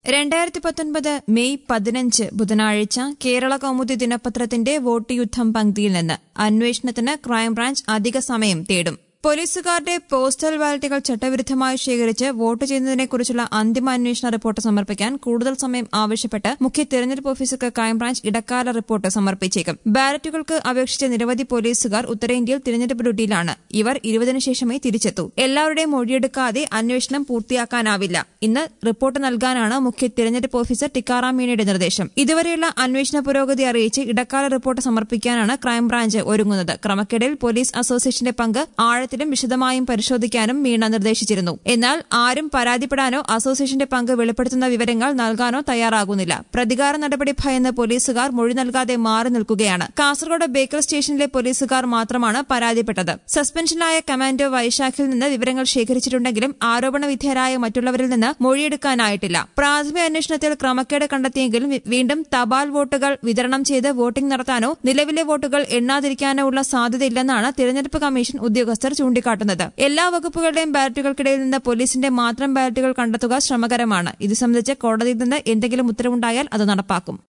രണ്ടായിരത്തി പത്തൊൻപത് മെയ് പതിനഞ്ച് ബുധനാഴ്ച കേരള കൗമുദി ദിനപത്രത്തിന്റെ വോട്ട് യുദ്ധം പങ്ക്തിയിൽ നിന്ന് അന്വേഷണത്തിന് ക്രൈംബ്രാഞ്ച് അധിക സമയം തേടും പോലീസുകാരുടെ പോസ്റ്റൽ ബാലറ്റുകൾ ചട്ടവിരുദ്ധമായി ശേഖരിച്ച് വോട്ട് ചെയ്യുന്നതിനെക്കുറിച്ചുള്ള അന്തിമ അന്വേഷണ റിപ്പോർട്ട് സമർപ്പിക്കാൻ കൂടുതൽ സമയം ആവശ്യപ്പെട്ട് മുഖ്യ തെരഞ്ഞെടുപ്പ് ഓഫീസർക്ക് ക്രൈംബ്രാഞ്ച് ഇടക്കാല റിപ്പോർട്ട് സമർപ്പിച്ചേക്കും ബാലറ്റുകൾക്ക് അപേക്ഷിച്ച നിരവധി പോലീസുകാർ ഉത്തരേന്ത്യയിൽ തിരഞ്ഞെടുപ്പ് ഡ്യൂട്ടിയിലാണ് ഇവർ ഇരുപതിനു ശേഷമേ തിരിച്ചെത്തൂ എല്ലാവരുടെയും മൊഴിയെടുക്കാതെ അന്വേഷണം പൂർത്തിയാക്കാനാവില്ല ഇന്ന് റിപ്പോർട്ട് നൽകാനാണ് മുഖ്യ തിരഞ്ഞെടുപ്പ് ഓഫീസർ ടിക്കാറാം മീണയുടെ നിർദ്ദേശം ഇതുവരെയുള്ള അന്വേഷണ പുരോഗതി അറിയിച്ച് ഇടക്കാല റിപ്പോർട്ട് സമർപ്പിക്കാനാണ് ക്രൈംബ്രാഞ്ച് ഒരുങ്ങുന്നത് ക്രമക്കേടിൽ പോലീസ് അസോസിയേഷന്റെ പങ്ക് ആഴത്തിലും വിശദമായും പരിശോധിക്കാനും മീണ നിർദ്ദേശിച്ചിരുന്നു എന്നാൽ ആരും പരാതിപ്പെടാനോ അസോസിയേഷന്റെ പങ്ക് വെളിപ്പെടുത്തുന്ന വിവരങ്ങൾ നൽകാനോ തയ്യാറാകുന്നില്ല പ്രതികാര നടപടി ഭയന്ന് പോലീസുകാർ മൊഴി നൽകാതെ മാറി നിൽക്കുകയാണ് കാസർഗോഡ് ബേക്കൽ സ്റ്റേഷനിലെ പോലീസുകാർ മാത്രമാണ് പരാതിപ്പെട്ടത് സസ്പെൻഷനിലായ കമാൻഡോ വൈശാഖിൽ നിന്ന് വിവരങ്ങൾ ശേഖരിച്ചിട്ടുണ്ടെങ്കിലും ആരോപണ വിധേയരായ മറ്റുള്ളവരിൽ നിന്ന് മൊഴിയെടുക്കാനായിട്ടില്ല പ്രാഥമിക അന്വേഷണത്തിൽ ക്രമക്കേട് കണ്ടെത്തിയെങ്കിലും വി- വീണ്ടും തപാൽ വോട്ടുകൾ വിതരണം ചെയ്ത് വോട്ടിംഗ് നടത്താനോ നിലവിലെ വോട്ടുകൾ എണ്ണാതിരിക്കാനോ ഉള്ള സാധ്യതയില്ലെന്നാണ് തിരഞ്ഞെടുപ്പ് കമ്മീഷൻ ഉദ്യോഗസ്ഥർ ചൂണ്ടിക്കാട്ടുന്നത് എല്ലാ വകുപ്പുകളുടെയും ബാലറ്റുകൾക്കിടയിൽ നിന്ന് പോലീസിന്റെ മാത്രം ബാലറ്റുകൾ കണ്ടെത്തുക ശ്രമകരമാണ് ഇത് സംബന്ധിച്ച് കോടതിയിൽ നിന്ന് എന്തെങ്കിലും ഉത്തരവുണ്ടായാൽ അത് നടപ്പാക്കും